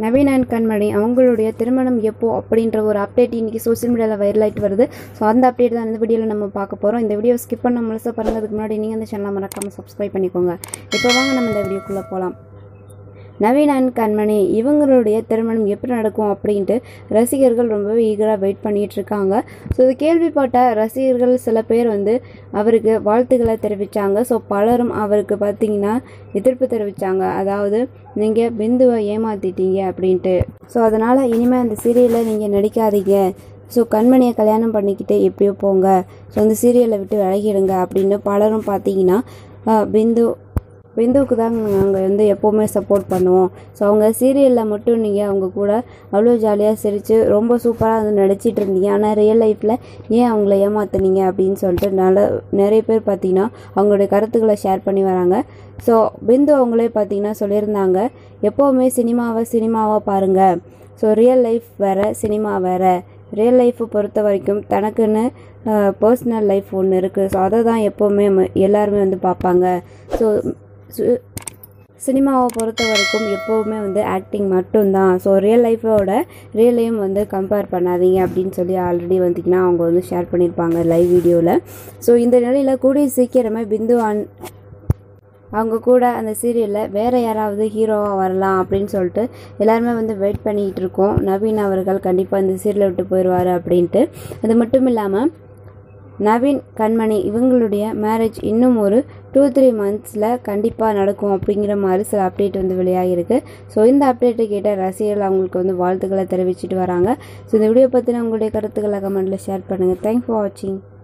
Naveen and கண்மணி அவங்களுடைய திருமணம் எப்போ அப்படின்ற ஒரு அப்டேட் இன்னைக்கு சோஷியல் மீடியாவில் வைரல் ஆகிட்டு வருது ஸோ அந்த அப்டேட் தான் இந்த வீடியோவில் நம்ம பார்க்க போகிறோம் இந்த வீடியோ ஸ்கிப் பண்ண முழுசாக பாருங்க அதுக்கு முன்னாடி நீங்கள் அந்த சேனலை மறக்காமல் சப்ஸ்கிரைப் பண்ணிக்கோங்க இப்போ வாங்க நம்ம இந்த வீடியோக்குள்ளே போகலாம் நவீன் அண்ட் கண்மணி இவங்களுடைய திருமணம் எப்படி நடக்கும் அப்படின்ட்டு ரசிகர்கள் ரொம்பவே ஈகராக வெயிட் பண்ணிட்டு இருக்காங்க ஸோ இது கேள்விப்பட்ட ரசிகர்கள் சில பேர் வந்து அவருக்கு வாழ்த்துக்களை தெரிவித்தாங்க ஸோ பலரும் அவருக்கு பார்த்தீங்கன்னா எதிர்ப்பு தெரிவித்தாங்க அதாவது நீங்கள் பிந்துவை ஏமாத்திட்டீங்க அப்படின்ட்டு ஸோ அதனால் இனிமேல் அந்த சீரியலில் நீங்கள் நடிக்காதீங்க ஸோ கண்மணியை கல்யாணம் பண்ணிக்கிட்டு எப்படியோ போங்க ஸோ அந்த சீரியலை விட்டு விலகிடுங்க அப்படின்னு பலரும் பார்த்தீங்கன்னா ஆஹ், பிந்து பிந்துவுக்கு தான் நாங்கள் வந்து எப்போவுமே சப்போர்ட் பண்ணுவோம் ஸோ அவங்க சீரியலில் மட்டும் நீங்கள் அவங்க கூட அவ்வளோ ஜாலியாக சிரித்து ரொம்ப சூப்பராக வந்து நடிச்சிட்டு இருந்தீங்க ஆனால் ரியல் லைஃப்பில் ஏன் அவங்கள ஏமாத்துனீங்க அப்படின்னு சொல்லிட்டு நல்ல நிறைய பேர் பார்த்தீங்கன்னா அவங்களுடைய கருத்துக்களை ஷேர் பண்ணி வராங்க ஸோ பிந்து அவங்களே பார்த்தீங்கன்னா சொல்லியிருந்தாங்க எப்போவுமே சினிமாவை சினிமாவாக பாருங்கள் ஸோ ரியல் லைஃப் வேறு சினிமா வேறு ரியல் லைஃப்பை பொறுத்த வரைக்கும் தனக்குன்னு பர்சனல் லைஃப் ஒன்று இருக்குது ஸோ அதை தான் எப்போவுமே ம- எல்லாருமே வந்து பார்ப்பாங்க ஸோ சு- சினிமாவை பொறுத்த வரைக்கும் எப்போவுமே வந்து ஆக்டிங் மட்டும்தான் ஸோ ரியல் லைஃபோட ரியலையும் வந்து கம்பேர் பண்ணாதீங்க அப்படின்னு சொல்லி ஆல்ரெடி வந்தீங்கன்னா அவங்க வந்து ஷேர் பண்ணியிருப்பாங்க லைவ் வீடியோவில் ஸோ இந்த நிலையில் கூடிய சீக்கிரமே பிந்து அன் அவங்க கூட அந்த சீரியலில் வேறு யாராவது ஹீரோவாக வரலாம் அப்படின்னு சொல்லிட்டு எல்லாருமே வந்து வெயிட் பண்ணிக்கிட்டு இருக்கோம் நவீன் அவர்கள் கண்டிப்பாக இந்த சீரியலை விட்டு போயிடுவார் அப்படின்ட்டு அது மட்டும் இல்லாமல் நவீன் கண்மணி இவங்களுடைய மேரேஜ் இன்னும் ஒரு டூ த்ரீ மந்த்ஸில் கண்டிப்பாக நடக்கும் அப்படிங்கிற மாதிரி சில அப்டேட் வந்து வெளியாகிருக்கு ஸோ இந்த அப்டேட்டை கேட்ட ரசிகர்கள் அவங்களுக்கு வந்து வாழ்த்துக்களை தெரிவிச்சிட்டு வராங்க ஸோ இந்த வீடியோ பற்றின உங்களுடைய கருத்துக்களை கமெண்ட்டில் ஷேர் பண்ணுங்கள் தேங்க்ஸ் ஃபார் வாட்சிங்